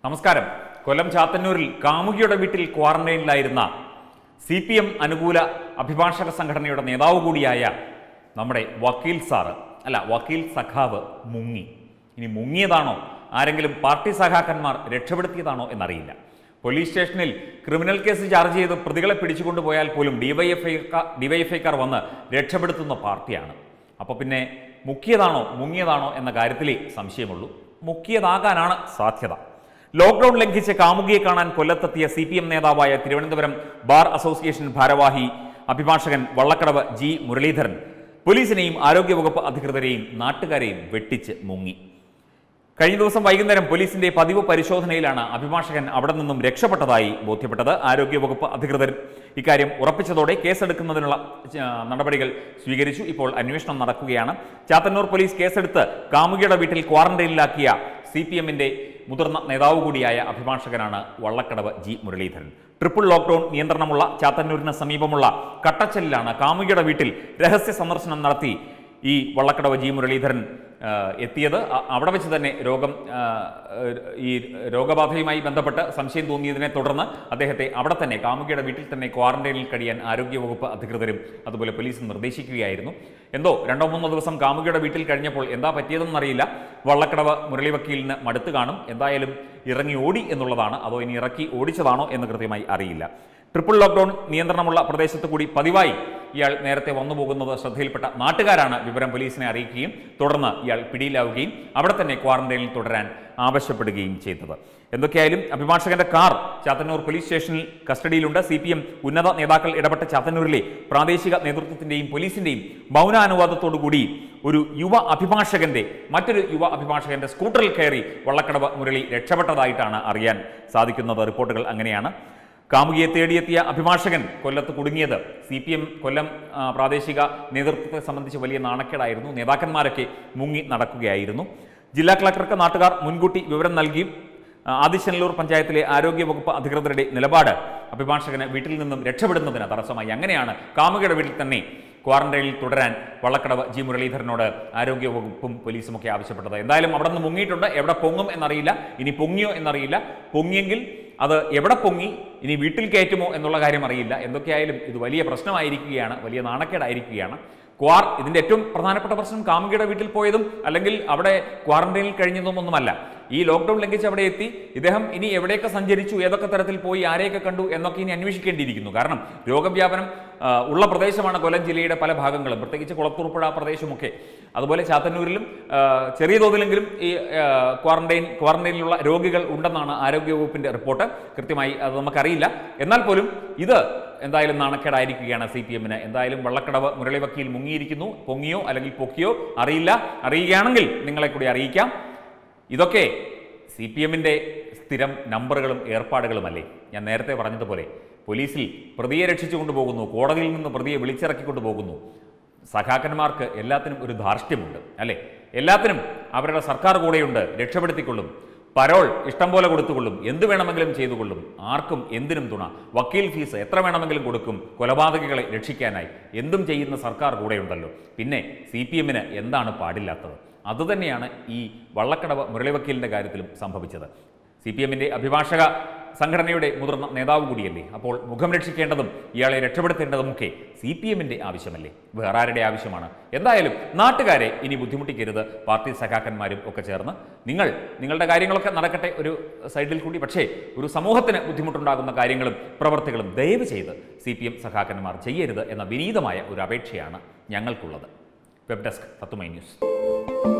നമസ്കാരം കൊല്ലം ചാത്തന്നൂരിൽ കാമുകിയുടെ വീട്ടിൽ ക്വാറന്റൈനിലായിരുന്ന C P M അനുകൂല അഭിഭാഷക സംഘടനയുടെ നേതാവ് കൂടിയായ നമ്മുടെ വക്കീൽ സാറ് അല്ല വക്കീൽ സഖാവ് മുങ്ങി ഇനി മുങ്ങിയതാണോ ആരെങ്കിലും പാർട്ടി സഖാക്കന്മാർ രക്ഷപ്പെടുത്തിയതാണോ എന്നറിയില്ല പോലീസ് സ്റ്റേഷനിൽ ക്രിമിനൽ കേസ് ചാർജ് ചെയ്ത് പ്രതികളെ പിടിച്ചുകൊണ്ടുപോയാൽ പോലും ഡിവൈഎഫ്ഐ ഡിവൈഎഫ്ഐക്കാർ വന്ന് രക്ഷപ്പെടുത്തുന്ന പാർട്ടിയാണ് അപ്പോൾ പിന്നെ മുക്കിയതാണോ മുങ്ങിയതാണോ എന്ന കാര്യത്തിലേ സംശയമുള്ളൂ മുക്കിയതാകാനാണ് സാധ്യത ലോക്ക്ഡൌൺ ലംഘിച്ച് കാമുകിയെ കാണാൻ കൊല്ലത്തെത്തിയ സി പി എം നേതാവായ തിരുവനന്തപുരം ബാർ അസോസിയേഷൻ ഭാരവാഹി അഭിഭാഷകൻ വള്ളക്കടവ് ജി മുരളീധരൻ പോലീസിനെയും ആരോഗ്യവകുപ്പ് അധികൃതരെയും നാട്ടുകാരെയും വെട്ടിച്ച് മുങ്ങി കഴിഞ്ഞ ദിവസം വൈകുന്നേരം പോലീസിന്റെ പതിവ് പരിശോധനയിലാണ് അഭിഭാഷകൻ അവിടെ നിന്നും രക്ഷപ്പെട്ടതായി ബോധ്യപ്പെട്ടത് ആരോഗ്യവകുപ്പ് അധികൃതർ ഇക്കാര്യം ഉറപ്പിച്ചതോടെ കേസെടുക്കുന്നതിനുള്ള ആ, നടപടികൾ സ്വീകരിച്ചു ഇപ്പോൾ അന്വേഷണം നടക്കുകയാണ് ചാത്തന്നൂർ പോലീസ് കേസെടുത്ത് കാമുകിയുടെ വീട്ടിൽ ക്വാറന്റൈനിലാക്കിയ സി പി എമ്മിന്റെ മുതിർന്ന നേതാവ് കൂടിയായ അഭിഭാഷകനാണ് Vallakkadavu G Muraleedharan triple lockdown നിയന്ത്രണമുള്ള ചാത്തന്നൂരിന് സമീപമുള്ള കട്ടച്ചലിലാണ് കാമുകിയുടെ വീട്ടിൽ രഹസ്യ സന്ദർശനം നടത്തി ഈ വള്ളക്കടവ് ജി മുരളീധരൻ ആ, എത്തിയത് അ- അവിടെ വെച്ച് തന്നെ രോഗം ആ, ഈ രോഗബാധയുമായി ബന്ധപ്പെട്ട് സംശയം തോന്നിയതിനെ തുടർന്ന് അദ്ദേഹത്തെ അവിടെ തന്നെ കാമുകിയുടെ വീട്ടിൽ തന്നെ ക്വാറന്റൈനിൽ കഴിയാൻ ആരോഗ്യവകുപ്പ് അധികൃതരും അതുപോലെ പോലീസും നിർദ്ദേശിക്കുകയായിരുന്നു എന്തോ രണ്ടോ മൂന്നോ ദിവസം കാമുകിയുടെ വീട്ടിൽ കഴിഞ്ഞപ്പോൾ എന്താ പറ്റിയതെന്നറിയില്ല വള്ളക്കടവ് മുരളി വക്കീലിന് മടുത്തു കാണും എന്തായാലും ഇറങ്ങി ഓടി എന്നുള്ളതാണ് അതോ ഇനി ഇറക്കി ഓടിച്ചതാണോ എന്ന് കൃത്യമായി അറിയില്ല ട്രിപ്പിൾ ലോക്ക്ഡൌൺ നിയന്ത്രണമുള്ള പ്രദേശത്ത് കൂടി പതിവായി ഇയാൾ നേരത്തെ വന്നു പോകുന്നത് ശ്രദ്ധയിൽപ്പെട്ട നാട്ടുകാരാണ് വിവരം പോലീസിനെ അറിയിക്കുകയും തുടർന്ന് ഇയാൾ പിടിയിലാവുകയും അവിടെ തന്നെ ക്വാറന്റൈനിൽ തുടരാൻ ആവശ്യപ്പെടുകയും ചെയ്തത് എന്തൊക്കെയായാലും അഭിഭാഷകന്റെ കാർ ചാത്തന്നൂർ പോലീസ് സ്റ്റേഷനിൽ കസ്റ്റഡിയിലുണ്ട് സി പി എം ഉന്നത നേതാക്കൾ ഇടപെട്ട ചാത്തന്നൂരിലെ പ്രാദേശിക നേതൃത്വത്തിന്റെയും പോലീസിന്റെയും മൗനാനുവാദത്തോടുകൂടി ഒരു യുവ അഭിഭാഷകന്റെ മറ്റൊരു യുവ അഭിഭാഷകന്റെ സ്കൂട്ടറിൽ കയറി വള്ളക്കടവ് മുരളി രക്ഷപ്പെട്ടതായിട്ടാണ് അറിയാൻ സാധിക്കുന്നത് റിപ്പോർട്ടുകൾ അങ്ങനെയാണ് കാമുകിയെ തേടിയെത്തിയ അഭിഭാഷകൻ കൊല്ലത്ത് കുടുങ്ങിയത് സി പി എം കൊല്ലം ആ, പ്രാദേശിക നേതൃത്വത്തെ സംബന്ധിച്ച് വലിയ നാണക്കേടായിരുന്നു നേതാക്കന്മാരൊക്കെ മുങ്ങി നടക്കുകയായിരുന്നു ജില്ലാ കളക്ടർക്ക് നാട്ടുകാർ മുൻകൂട്ടി വിവരം നൽകിയും ആ, ആദിശനല്ലൂർ പഞ്ചായത്തിലെ ആരോഗ്യവകുപ്പ് അധികൃതരുടെ നിലപാട് അഭിഭാഷകന് വീട്ടിൽ നിന്നും രക്ഷപ്പെടുന്നതിന് തടസ്സമായി അങ്ങനെയാണ് കാമുകിയുടെ വീട്ടിൽ തന്നെ ക്വാറന്റൈനിൽ തുടരാൻ വള്ളക്കടവ് ജി മുരളീധരനോട് ആരോഗ്യവകുപ്പും പോലീസും ഒക്കെ ആവശ്യപ്പെട്ടത് എന്തായാലും അവിടെ നിന്ന് മുങ്ങിയിട്ടുണ്ട് എവിടെ പൊങ്ങും എന്നറിയില്ല ഇനി പൊങ്ങിയോ എന്നറിയില്ല പൊങ്ങിയെങ്കിൽ അത് എവിടെ പൊങ്ങി ഇനി വീട്ടിൽ കയറ്റുമോ എന്നുള്ള കാര്യം അറിയില്ല എന്തൊക്കെയായാലും ഇത് വലിയ പ്രശ്നമായിരിക്കുകയാണ് വലിയ നാണക്കേടായിരിക്കുകയാണ് ക്വാർ ഇതിന്റെ ഏറ്റവും പ്രധാനപ്പെട്ട പ്രശ്നം കാമുകിയുടെ വീട്ടിൽ പോയതും അല്ലെങ്കിൽ അവിടെ ക്വാറന്റൈനിൽ കഴിഞ്ഞതും ഒന്നുമല്ല ഈ ലോക്ക്ഡൌൺ ലംഘിച്ച് അവിടെ എത്തി ഇദ്ദേഹം ഇനി എവിടെയൊക്കെ സഞ്ചരിച്ചു ഏതൊക്കെ തരത്തിൽ പോയി ആരെയൊക്കെ കണ്ടു എന്നൊക്കെ ഇനി അന്വേഷിക്കേണ്ടിയിരിക്കുന്നു കാരണം രോഗവ്യാപനം ആ, ഉള്ള പ്രദേശമാണ് കൊല്ലം ജില്ലയുടെ പല ഭാഗങ്ങളും പ്രത്യേകിച്ച് കുളത്തൂർപ്പുഴ പ്രദേശമൊക്കെ അതുപോലെ ചാത്തന്നൂരിലും ആ, ചെറിയ തോതിലെങ്കിലും ഈ ആ, ക്വാറന്റൈൻ ക്വാറന്റൈനിലുള്ള രോഗികൾ ഉണ്ടെന്നാണ് ആരോഗ്യവകുപ്പിന്റെ റിപ്പോർട്ട് കൃത്യമായി അത് നമുക്കറിയില്ല എന്നാൽ പോലും ഇത് എന്തായാലും നാണക്കേടായിരിക്കുകയാണ് സി പി എമ്മിന് എന്തായാലും വള്ളക്കടവ് മുരളി വക്കീൽ മുങ്ങിയിരിക്കുന്നു പൊങ്ങിയോ അല്ലെങ്കിൽ പൊക്കിയോ അറിയില്ല അറിയുകയാണെങ്കിൽ നിങ്ങളെ കൂടി അറിയിക്കാം ഇതൊക്കെ സി പി എമ്മിൻ്റെ സ്ഥിരം നമ്പറുകളും ഏർപ്പാടുകളുമല്ലേ ഞാൻ നേരത്തെ പറഞ്ഞതുപോലെ പോലീസിൽ പ്രതിയെ രക്ഷിച്ചു കൊണ്ടുപോകുന്നു കോടതിയിൽ നിന്ന് പ്രതിയെ വിളിച്ചിറക്കിക്കൊണ്ടു പോകുന്നു സഖാക്കന്മാർക്ക് എല്ലാത്തിനും ഒരു ധാർഷ്ട്യമുണ്ട് അല്ലേ എല്ലാത്തിനും അവരുടെ സർക്കാർ കൂടെയുണ്ട് രക്ഷപ്പെടുത്തിക്കൊള്ളും പരോൾ ഇഷ്ടം പോലെ കൊടുത്തുകൊള്ളും എന്ത് വേണമെങ്കിലും ചെയ്തുകൊള്ളും ആർക്കും എന്തിനും തുണ വക്കീൽ ഫീസ് എത്ര വേണമെങ്കിലും കൊടുക്കും കൊലപാതകികളെ രക്ഷിക്കാനായി എന്തും ചെയ്യുന്ന സർക്കാർ കൂടെയുണ്ടല്ലോ പിന്നെ സി പി എമ്മിന് എന്താണ് പാടില്ലാത്തത് അതുതന്നെയാണ് ഈ വള്ളക്കടവ് മുരളി വക്കീലിൻ്റെ കാര്യത്തിലും സംഭവിച്ചത് സി പി എമ്മിൻ്റെ അഭിഭാഷക സംഘടനയുടെ മുതിർന്ന നേതാവ് കൂടിയല്ലേ അപ്പോൾ മുഖം രക്ഷിക്കേണ്ടതും ഇയാളെ രക്ഷപ്പെടുത്തേണ്ടതുമൊക്കെ സി പി എമ്മിൻ്റെ ആവശ്യമല്ലേ വേറെ ആരുടെ ആവശ്യമാണ് എന്തായാലും നാട്ടുകാരെ ഇനി ബുദ്ധിമുട്ടിക്കരുത് പാർട്ടി സഖാക്കന്മാരും ഒക്കെ ചേർന്ന് നിങ്ങൾ നിങ്ങളുടെ കാര്യങ്ങളൊക്കെ നടക്കട്ടെ ഒരു സൈഡിൽ കൂടി പക്ഷേ ഒരു സമൂഹത്തിന് ബുദ്ധിമുട്ടുണ്ടാകുന്ന കാര്യങ്ങളും പ്രവർത്തികളും ദയവ് ചെയ്ത് സി പി എം സഖാക്കന്മാർ ചെയ്യരുത് എന്ന വിനീതമായ ഒരു അപേക്ഷയാണ് ഞങ്ങൾക്കുള്ളത് വെബ് ഡെസ്ക് തത്തുമൈ ന്യൂസ്